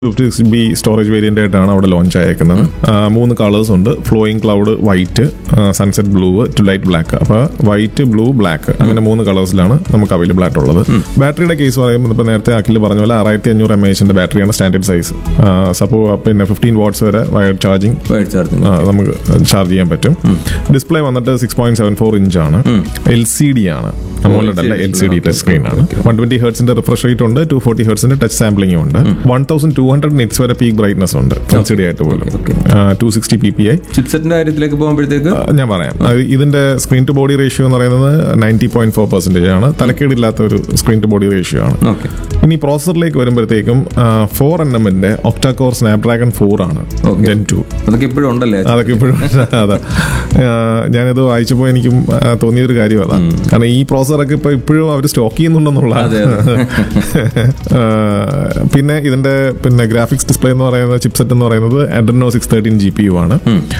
Fifty six B storage variant ആയിട്ടാണ് അവിടെ launch ആയേക്കുന്നത് ആ, മൂന്ന് കളേഴ്സ് ഉണ്ട് flowing cloud white sunset blue to light black അപ്പൊ വൈറ്റ് ബ്ലൂ ബ്ലാക്ക് അങ്ങനെ മൂന്ന് കളേഴ്സിലാണ് നമുക്ക് അവൈലബിൾ ആയിട്ടുള്ളത് ബാറ്ററിയുടെ കേസ് പറയുമ്പോൾ ഇപ്പൊ നേരത്തെ അഖിൽ പറഞ്ഞ പോലെ ആറായിരത്തി അഞ്ഞൂറ് എം എച്ചിന്റെ ബാറ്ററിയാണ് സ്റ്റാൻഡേർഡ് സൈസ് സപ്പോ പിന്നെ ഫിഫ്റ്റീൻ വാട്ട്സ് വരെ വയർഡ് ചാർജിങ് വൈഡ് ചാർജിങ് ആ, നമുക്ക് ചാർജ് ചെയ്യാൻ പറ്റും ഡിസ്പ്ലേ വന്നിട്ട് six point seven four inch ആണ് എൽ സി ഡി ആണ് അമോലഡ് അല്ല L C D touch screen ആണ് വൺ ട്വന്റി ഹെർട്സിന്റെ റിഫ്രഷ് റേറ്റ് ഉണ്ട് ടു ഫോർട്ടി ഹെർട്സിന്റെ ടച്ച് സാമ്പിളിംഗ് ഉണ്ട് one thousand two hundred nits വരെ പീക്ക് ബ്രൈറ്റ്നസ് ഉണ്ട് എൽ സി ഡി ആയിട്ട് പോലും two sixty P P I ചിപ്സെറ്റിന്റെ കാര്യത്തിലേക്ക് പോകുമ്പോഴത്തേക്ക് ഞാൻ പറയാം അത് ഇതിന്റെ സ്ക്രീൻ ടു ബോഡി റേഷ്യോ എന്ന് പറയുന്നത് നയൻറ്റി പോയിന്റ് ഫോർ പെർസെന്റേജ് ആണ് തലക്കേടില്ലാത്ത ഒരു സ്ക്രീൻ ടു ബോഡി റേഷ്യോ ആണ് ഓക്കെ ഇനി പ്രോസസറിലേക്ക് വരുമ്പോഴത്തേക്കും ഫോർ എൻ എമ്മിന്റെ ഒക്ടാകോർ സ്നാപ്ഡ്രാഗൺ ഫോർ ആണ് Okay. ജെൻ ടു അതൊക്കെ ഇപ്പോഴും ഉണ്ടല്ലേ അതൊക്കെ ഇപ്പോഴും അതെ ആ, ഞാനിത് വായിച്ചപ്പോൾ എനിക്കും ആ, തോന്നിയൊരു കാര്യം അതാണ് കാരണം ഈ പ്രോസറൊക്കെ ഇപ്പൊ ഇപ്പോഴും അവർ സ്റ്റോക്ക് ചെയ്യുന്നുണ്ടെന്നുള്ള അതെ, ആ, പിന്നെ ഇതിന്റെ പിന്നെ ഗ്രാഫിക്സ് ഡിസ്പ്ലേ എന്ന് പറയുന്നത് ചിപ്സെറ്റ് എന്ന് പറയുന്നത് Adreno six thirteen G P U ആണ്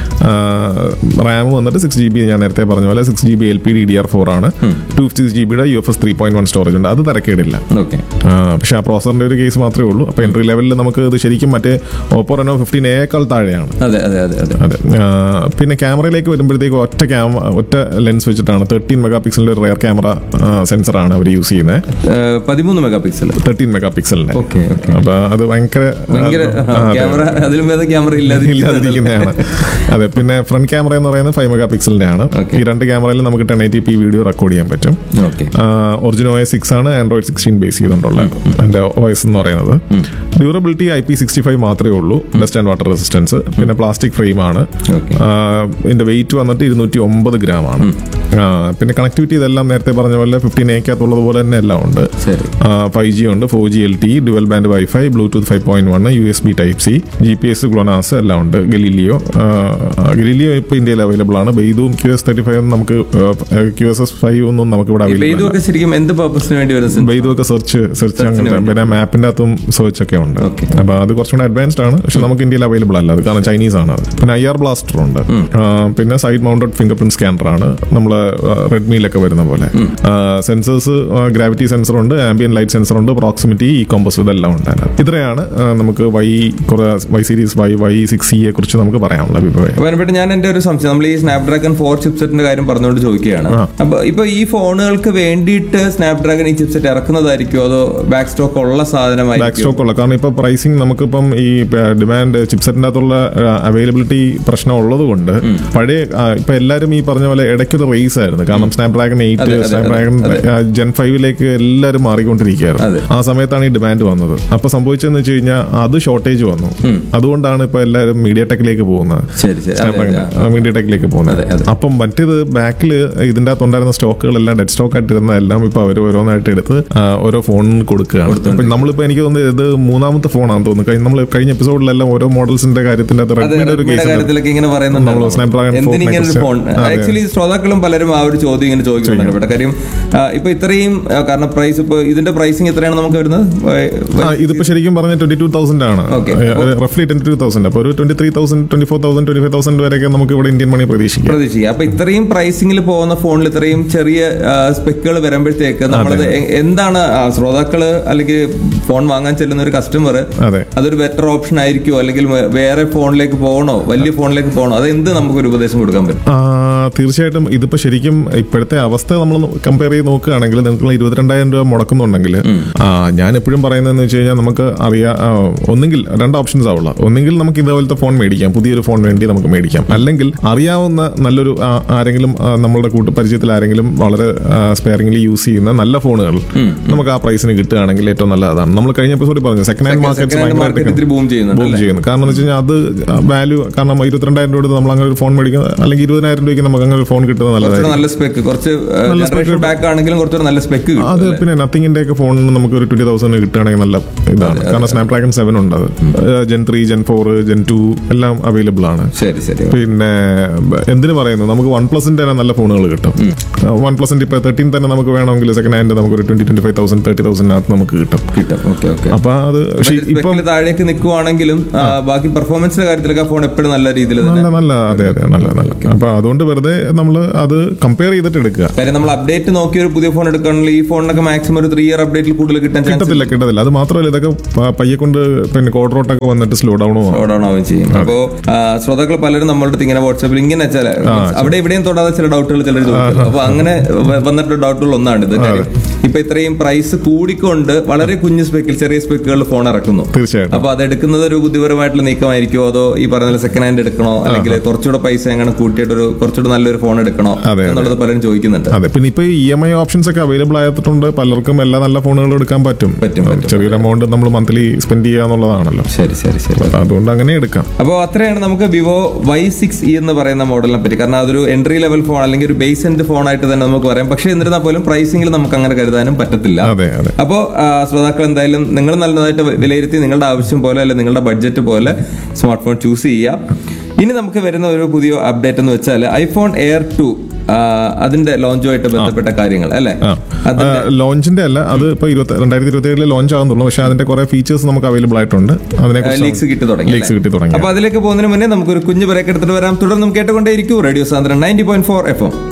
റാം വന്നിട്ട് സിക്സ് ജി ബി ഞാൻ നേരത്തെ പറഞ്ഞ പോലെ six G B L P D D R four ആണ് ടു ഫിഫ്റ്റി ജി ബിയുടെ U F S three point one storage ഉണ്ട് അത് തിരക്കേടില്ല ഓക്കെ ആ, പക്ഷെ ആ പ്രോസറിന്റെ ഒരു കേസ് മാത്രമേ ഉള്ളൂ അപ്പൊ എൻട്രി ലെവലിൽ നമുക്ക് ഇത് ശരിക്കും മറ്റേ ഓപ്പോ റെനോ ഫിഫ്റ്റീൻ ഏക്കാൾ താഴെയാണ് അതെ അതെ അതെ അതെ അതെ ആ, പിന്നെ ക്യാമറയിലേക്ക് വരുമ്പോഴത്തേക്ക് ഒറ്റ ക്യാമ ഒറ്റ ലെൻസ് വെച്ചിട്ടാണ് തേർട്ടീൻ മെഗാ പിക്സലിന്റെ ഒരു റയർ ക്യാമറ സെൻസറാണ് അവർ യൂസ് ചെയ്യുന്നത് ഏഹ്, പതിമൂന്ന് മെഗാ പിക്സൽ തേർട്ടീൻ മെഗാ പിക്സലിന്റെ ഓക്കെ ഓക്കെ അപ്പൊ അത് ഭയങ്കര ഭയങ്കര ആ, അതെ. ക്യാമറ അതിലും ഭേദം ക്യാമറ ഇല്ലാതെ ഇല്ലാതിരിക്കുന്നതാണ് അതെ പിന്നെ ഫ്രണ്ട് ക്യാമറ എന്ന് പറയുന്നത് ഫൈവ് മെഗാ പിക്സലിന്റെ ആണ് Okay. ഈ രണ്ട് ക്യാമറയിൽ നമുക്ക് ten eighty P video record ചെയ്യാൻ പറ്റും okay original O S six ആണ് ആൻഡ്രോയിഡ് സിക്സ്റ്റീൻ ബേസ് ചെയ്തുകൊണ്ടുള്ള അതിന്റെ ഒ എസ് എന്ന് പറയുന്നത് durability I P sixty five മാത്രമേ ഉള്ളൂ ഡസ്റ്റ് ആൻഡ് വാട്ടർ റെസിസ്റ്റൻസ് പിന്നെ പ്ലാസ്റ്റിക് ഫ്രെയിം ആണ് Okay. ആ, ഇതിന്റെ വെയിറ്റ് വന്നിട്ട് ഇരുന്നൂറ്റി ഒമ്പത് ഗ്രാം ആണ് ആ, പിന്നെ കണക്ടിവിറ്റി ഇതെല്ലാം നേരത്തെ പറഞ്ഞ പോലെ ഫിഫ്റ്റീൻ എക്കകത്തുള്ളത് പോലെ തന്നെ എല്ലാം ഉണ്ട് ശരി ഫൈവ് ജി ഉണ്ട് four G L T dual band WiFi Bluetooth five point one U S B type C G P S GLONASS എല്ലാം ഉണ്ട് ഗലീലിയോ ഗലീലിയോ ഇപ്പോൾ ഇന്ത്യയിൽ അവൈലബിൾ ആണ് ബെയ്തും ക്യു എസ് തേർട്ടി ഫൈവ് നമുക്ക് ക്യു എസ് എസ് ഫൈവ് ഒന്നും നമുക്ക് ഇവിടെ ഇപ്പൊ അവൈലബിൾ ഇതൊക്കെ ശരിക്കും എന്ത് പർപ്പസിന് വേണ്ടി വരുന്നത് ബെയ്തു ഒക്കെ സെർച്ച് സെർച്ച് അങ്ങനെ പിന്നെ മാപ്പിന്റെ അകത്തും സെർച്ച് ഒക്കെ ഉണ്ട് Okay. അപ്പൊ അത് കുറച്ചുകൂടെ അഡ്വാൻസ്ഡ് ആണ് പക്ഷെ നമുക്ക് ഇന്ത്യയിൽ അവൈലബിൾ അല്ല അത് കാരണം ചൈനീസ് ആണ് അത് പിന്നെ ഐ ആർ ബ്ലാസ്റ്റർ ഉണ്ട് ആ, പിന്നെ side mounted fingerprint scanner ആണ് നമ്മള് റെഡ്മിയിലൊക്കെ വരുന്ന പോലെ സെൻസേഴ്സ് ഗ്രാവിറ്റി സെൻസർ ഉണ്ട് ആംബിയൻ ലൈറ്റ് സെൻസർ ഉണ്ട് പ്രോക്സിമിറ്റി ഈ കോമ്പസ് ഇതെല്ലാം ഉണ്ട് അതിനകത്ത്. ഇത്രയാണ് ആ, നമുക്ക് വൈ കുറെ Y series Y Y six സിയെ കുറിച്ച് നമുക്ക് പറയാനുള്ള അഭിപ്രായം അപ്പൊ അതിനെപ്പറ്റി ഞാൻ എന്റെ ഒരു സംശയം നമ്മൾ ഈ സ്നാപ്ഡ്രാഗൺ ഫോർ ചിപ്സെറ്റിന്റെ കാര്യം പറഞ്ഞുകൊണ്ട് ചോദിക്കുകയാണ് അപ്പൊ ഇപ്പൊ ഈ ഫോണുകൾക്ക് വേണ്ടിയിട്ട് സ്നാപ്ഡ്രാഗൺ ഈ ചിപ്സെറ്റ് ഇറക്കുന്നതായിരിക്കും അതോ ബാക്ക് സ്റ്റോക്ക് ഉള്ള ബാക്ക് സാധനമായിരിക്കും സ്റ്റോക്ക് ഉള്ള കാരണം ഇപ്പൊ പ്രൈസിങ് നമുക്കിപ്പം ഈ ഡിമാൻഡ് ചിപ്സെറ്റിന്റെ അകത്തുള്ള അവൈലബിലിറ്റി പ്രശ്നം ഉള്ളത് കൊണ്ട് പഴയ ആ, ഇപ്പൊ എല്ലാവരും ഈ പറഞ്ഞ പോലെ ഇടയ്ക്കൊരു റേസ് ആയിരുന്നു കാരണം സ്നാപ്ഡ്രാഗൺ എയ്റ്റ് അതെ, അതെ, സ്നാപ്ഡ്രാഗൺ ജെൻ ഫൈവിലേക്ക് എല്ലാവരും മാറിക്കൊണ്ടിരിക്കുകയായിരുന്നു അതെ. ആ സമയത്താണ് ഈ ഡിമാൻഡ് വന്നത് അപ്പൊ സംഭവിച്ചതെന്ന് വെച്ച് കഴിഞ്ഞാൽ അത് ഷോർട്ടേജ് വന്നു അതുകൊണ്ടാണ് ഇപ്പൊ എല്ലാവരും മീഡിയ ടെക്കിലേക്ക് പോകുന്നത് ശരി ശരി അതെ, അതെ, അതെ. മീഡിയ ടെക്കിലേക്ക് പോകുന്നത് അതെ, അതെ. അപ്പം മറ്റേത് ബാക്കിൽ ഇതിന്റെ അകത്തുണ്ടായിരുന്ന സ്റ്റോക്കുകളെല്ലാം ഡെഡ് സ്റ്റോക്ക് ആയിട്ടിരുന്നതെല്ലാം ഇപ്പൊ അവർ ഓരോന്നായിട്ട് എടുത്ത് ആ, ഓരോ ഫോണിന് കൊടുക്കുകയാണ് അപ്പൊ നമ്മളിപ്പോ എനിക്ക് തോന്നുന്നത് ഇത് മൂന്നാമത്തെ ഫോണാണെന്ന് തോന്നുന്നു നമ്മൾ കഴിഞ്ഞ എപ്പിസോഡിലെല്ലാം ഓരോ മോഡൽസിന്റെ കാര്യത്തിന്റെ അകത്ത് അതെ റെഡ്മിയുടെ ഒരു റെഡ്മിയുടെ കേസ് കാര്യത്തിലൊക്കെ ഇങ്ങനെ നമ്മള് പറയുന്നുണ്ടല്ലോ Snapdragon എന്തിനിങ്ങനെ ഒരു 4 ഫോൺ അതെ. ആക്ച്വലി ശ്രോതാക്കളും പലരും ആ ഒരു ചോദ്യം ഇങ്ങനെ ചോദിക്കുന്നുണ്ട് ഇവിടെ കാര്യം ആ, ഇപ്പൊ ഇത്രയും ആ, കാരണം പ്രൈസ് ഇപ്പൊ ഇതിന്റെ പ്രൈസിങ് എത്രയാണ് നമുക്ക് വരുന്നത് ആ, ഇതിപ്പോ ശരിക്കും പറഞ്ഞ ട്വന്റി ടു തൗസൻഡ് ആണ് Okay. റഫ്ലി ട്വന്റി ടു തൗസൻഡ് അപ്പൊ ഒരു twenty three thousand twenty four thousand twenty five thousand വരെയൊക്കെ നമുക്ക് ഇവിടെ ഇന്ത്യൻ മണി പ്രതീക്ഷിക്കാം പ്രതീക്ഷിക്കുക അപ്പൊ ഇത്രയും പ്രൈസിംഗിൽ പോകുന്ന ഫോണിൽ ഇത്രയും ചെറിയ സ്പെക്കുകൾ വരുമ്പോഴത്തേക്ക് നമ്മളത് എ- എന്താണ് ആ, ശ്രോതാക്കള് അല്ലെങ്കിൽ ഫോൺ വാങ്ങാൻ ചെല്ലുന്ന ഒരു കസ്റ്റമർ അതെ അതൊരു ബെറ്റർ ഓപ്ഷൻ ആയിരിക്കുമോ അല്ലെങ്കിൽ വേ- വേറെ ഫോണിലേക്ക് പോകണോ വലിയ ഫോണിലേക്ക് പോകണോ അത് എന്ത് നമുക്കൊരു ഉപദേശം കൊടുക്കാൻ പറ്റും ആ, തീർച്ചയായിട്ടും ഇതിപ്പോ ശരിക്കും ഇപ്പോഴത്തെ അവസ്ഥ നമ്മൾ കമ്പയർ ചെയ്ത് നോക്കുകയാണെങ്കിൽ നിങ്ങൾക്ക് ഇരുപത്തിരണ്ടായിരം രൂപ മുടക്കുന്നുണ്ടെങ്കിൽ ആ, ഞാൻ എപ്പോഴും പറയുന്നതെന്ന് വെച്ച് കഴിഞ്ഞാൽ നമുക്ക് അറിയാം ആ, ഒന്നെങ്കിൽ രണ്ട് ഓപ്ഷൻസ് ആവുള്ള ഒന്നെങ്കിൽ നമുക്ക് ഇതേപോലത്തെ ഫോൺ മേടിക്കാം പുതിയൊരു ഫോൺ വേണ്ടി നമുക്ക് മേടിക്കാം അല്ലെങ്കിൽ അറിയാവുന്ന നല്ലൊരു ആ, ആരെങ്കിലും ആ, നമ്മളുടെ കൂട്ടു പരിചയത്തിൽ ആരെങ്കിലും വളരെ സ്പെയറിംഗിലി യൂസ് ചെയ്യുന്ന നല്ല ഫോണുകൾ നമുക്ക് ആ പ്രൈസിന് കിട്ടുകയാണെങ്കിൽ ഏറ്റവും നല്ല അതാണ് നമ്മൾ കഴിഞ്ഞ എപ്പിസോഡിൽ പറഞ്ഞു second hand second hand market market ഇത്തിരി ബൂം ചെയ്യുന്നുണ്ട് ബൂം ചെയ്യുന്നു കാരണം എന്ന് വെച്ച് കഴിഞ്ഞാൽ അത് വാല്യൂ കാരണം ഇരുപത്തിരണ്ടായിരം രൂപ നമ്മൾ അങ്ങനെ ഒരു ഫോൺ മേടിക്കുക അല്ലെങ്കിൽ ഇരുപതിനായിരം രൂപയ്ക്ക് നമുക്ക് അങ്ങനെ ഒരു ഫോൺ കിട്ടുന്നത് കുറച്ചുകൂടെ നല്ലതായിരിക്കും നല്ല സ്പെക്ക് കുറച്ച് ജനറേഷൻ ബാക്ക് ആണെങ്കിലും കുറച്ചുകൂടെ നല്ല സ്പെക്ക് അത് പിന്നെ നത്തിങ്ങിന്റെ ഒക്കെ ഫോണിന് നമുക്ക് ഒരു ട്വന്റി തൗസൻഡ് കിട്ടുകയാണെങ്കിൽ നല്ല ഇതാണ് കാരണം സ്നാപ്ഡ്രാഗൺ സെവൻ ഉണ്ട് അത് gen three gen four gen two എല്ലാം അവൈലബിൾ ആണ് ശരി ശരി പിന്നെ ബ- എന്തിനു പറയുന്നു നമുക്ക് വൺ പ്ലസിന്റെ തന്നെ നല്ല ഫോണുകൾ കിട്ടും വൺ പ്ലസിന്റെ ഇപ്പൊ തേർട്ടീൻ തന്നെ നമുക്ക് വേണമെങ്കിൽ സെക്കൻഡ് ഹാൻഡ് നമുക്ക് ഒരു twenty twenty five thousand thirty തൗസൻഡിനകത്ത് നമുക്ക് കിട്ടും കിട്ടും ഓക്കെ ഓക്കെ അപ്പൊ അത് പക്ഷെ ഇപ്പം സ്പെക്കിൽ താഴേക്ക് നിൽക്കുവാണെങ്കിലും ആ, ബാക്കി പെർഫോമൻസിന്റെ കാര്യത്തിലൊക്കെ ഫോൺ എപ്പോഴും നല്ല രീതിയിൽ തന്നെ നല്ല നല്ല അതെ അതെ നല്ല നല്ല അപ്പൊ അതുകൊണ്ട് വെറുതെ നമ്മൾ അത് കമ്പയർ ചെയ്തിട്ട് എടുക്കുക കാര്യം നമ്മൾ അപ്ഡേറ്റ് നോക്കി ഒരു പുതിയ ഫോൺ എടുക്കുകയാണെങ്കിൽ ഈ ഫോണിനൊക്കെ മാക്സിമം ഒരു ത്രീ ഇയർ അപ്ഡേറ്റിൽ കൂടുതൽ കിട്ടാൻ ചാൻസ് കിട്ടത്തില്ല കിട്ടത്തില്ല അത് മാത്രമല്ല ഇതൊക്കെ പ- പയ്യെ കൊണ്ട് പിന്നെ കോഡ്രോട്ടൊക്കെ വന്നിട്ട് സ്ലോ ഡൗണും ആവും ഡൗൺ ആവുകയും ചെയ്യും അപ്പോ ആ, ശ്രോതാക്കൾ പലരും നമ്മളുടെ അടുത്ത് ഇങ്ങനെ വാട്സാപ്പിൽ ഇങ്ങനെ ചില അവിടെ ഇവിടെയും തൊടാതെ ചില ഡൗട്ടുകൾ ചിലർ ചോദിക്കും അപ്പൊ അങ്ങനെ വ- വന്നിട്ടുള്ള ഡൗട്ടുകൾ ഒന്നാണ് ഇത് കാര്യം ഇപ്പൊ ഇത്രയും പ്രൈസ് കൂടിക്കൊണ്ട് വളരെ കുഞ്ഞു സ്പെക്കിൽ ചെറിയ സ്പെക്കുകളിൽ ഫോൺ ഇറക്കുന്നു തീർച്ചയായിട്ടും അപ്പൊ അത് എടുക്കുന്നത് ഒരു ബുദ്ധിപരമായിട്ടുള്ള നീക്കമായിരിക്കുമോ അതോ ഈ പറഞ്ഞ സെക്കൻഡ് ഹാൻഡ് എടുക്കണോ അല്ലെങ്കിൽ കുറച്ചുകൂടെ പൈസ എങ്ങനെ കൂട്ടിയിട്ട് ഒരു കുറച്ചുകൂടെ നല്ലൊരു ഫോൺ എടുക്കണോ അതെ. എന്നുള്ളത് പലരും ചോദിക്കുന്നുണ്ട് അതെ പിന്നെ ഇപ്പൊ ഇ എം ഐ ഓപ്ഷൻസ് ഒക്കെ അവൈലബിൾ ആയിട്ടുണ്ട് പലർക്കും എല്ലാ നല്ല ഫോണുകളും എടുക്കാൻ പറ്റും പറ്റും, പറ്റും. ചെറിയൊരു എമൗണ്ട് നമ്മൾ മന്ത്ലി സ്പെൻഡ് ചെയ്യുക എന്നുള്ളതാണല്ലോ ശരി ശരി ശരി അപ്പൊ അതുകൊണ്ട് അങ്ങനെ എടുക്കാം അപ്പോൾ അത്രയാണ് നമുക്ക് വിവോ വൈ സിക്സ് ഇ എന്ന് പറയുന്ന മോഡലിനെ പറ്റി കാരണം അതൊരു എൻട്രി ലെവൽ ഫോൺ അല്ലെങ്കിൽ ഒരു ബേസ് എൻഡ് ഫോൺ ആയിട്ട് തന്നെ നമുക്ക് പറയാം പക്ഷേ എന്നിരുന്നാൽ പോലും പ്രൈസിംഗിൽ നമുക്ക് അങ്ങനെ കരുതാനും പറ്റത്തില്ല അതെ അതെ അപ്പോൾ ശ്രോതാക്കൾ എന്തായാലും നിങ്ങൾ നല്ലതായിട്ട് വിലയിരുത്തി നിങ്ങളുടെ ആവശ്യം പോലെ അല്ലെങ്കിൽ നിങ്ങളുടെ ബഡ്ജറ്റ് പോലെ സ്മാർട്ട് ഫോൺ ചൂസ് ചെയ്യുക ഇനി നമുക്ക് വരുന്ന ഒരു പുതിയ അപ്ഡേറ്റ് എന്ന് വെച്ചാൽ ഐഫോൺ എയർ ടു അതിന്റെ ലോഞ്ചുമായിട്ട് ബന്ധപ്പെട്ട കാര്യങ്ങൾ അല്ലേ അത് ലോഞ്ചിന്റെ അല്ല അത് ഇപ്പൊ ഇരുപത്തി രണ്ടായിരത്തി ഇരുപത്തി ഏഴില് ലോഞ്ച് ആകുന്നുള്ളൂ പക്ഷെ അതിന്റെ കുറെ ഫീച്ചേഴ്സ് നമുക്ക് അവൈലബിൾ ആയിട്ടുണ്ട് അതിനെ ലീക്സ് കിട്ടി തുടങ്ങി ലീക്സ് കിട്ടി തുടങ്ങി അപ്പൊ അതിലേക്ക് പോകുന്നതിന് മുന്നേ നമുക്കൊരു കുഞ്ഞു ബ്രേക്ക് എടുത്തിട്ട് വരാം തുടർന്നും കേട്ടുകൊണ്ടേയിരിക്കും റേഡിയോ സാന്ദ്രൻ ninety point four F M